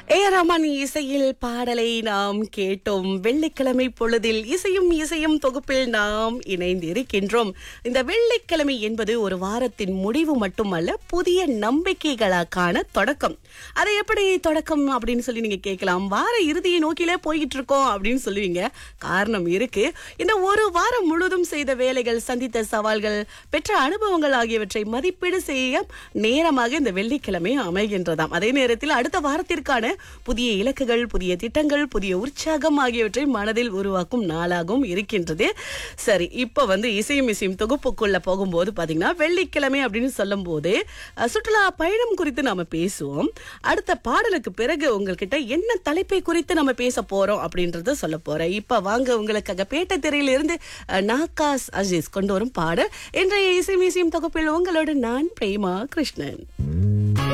ஏ ரமன் இசையில் பாடலை நாம் கேட்டோம் வெள்ளிக்கிழமை பொழுதில் இசையும் இசையும் தொகுப்பில் நாம் இணைந்து இருக்கின்றோம் இந்த வெள்ளிக்கிழமை என்பது ஒரு வாரத்தின் முடிவு மட்டுமல்ல புதிய நம்பிக்கைகளுக்கான தொடக்கம் அதை எப்படி தொடக்கம் அப்படின்னு சொல்லி நீங்க கேட்கலாம் வார இறுதியை நோக்கிலே போய்கிட்டு இருக்கோம் அப்படின்னு சொல்லுவீங்க காரணம் இருக்கு இந்த ஒரு வாரம் முழுவதும் செய்த வேலைகள் சந்தித்த சவால்கள் பெற்ற அனுபவங்கள் ஆகியவற்றை மதிப்பீடு செய்ய நேரமாக இந்த வெள்ளிக்கிழமை அமைகின்றதாம் அதே நேரத்தில் அடுத்த வாரத்திற்கான புதிய இலக்குகள் புதிய திட்டங்கள் புதிய உற்சாகம் ஆகியவற்றை மனதில் உருவாக்கும் நாளாகவும் இருக்கின்றது சரி இப்ப வந்து இசையும் இசையும் தொகுப்புக்குள்ள போகும்போது பாத்தீங்கன்னா வெள்ளிக்கிழமை அப்படின்னு சொல்லும் போது அஹ், சுற்றுலா பயணம் குறித்து நாம பேசுவோம் அடுத்த பாடலுக்கு பிறகு உங்ககிட்ட என்ன தலைப்பை குறித்து நம்ம பேச போறோம் அப்படின்றத சொல்ல போறேன் இப்ப வாங்க உங்களுக்காக பேட்ட திரையிலிருந்து அஹ், நாகாஸ் அஜீஸ் கொண்டு வரும் பாடல் இன்றைய இசையும் இசையும் தொகுப்பில் உங்களோட நான் பிரேமா கிருஷ்ணன்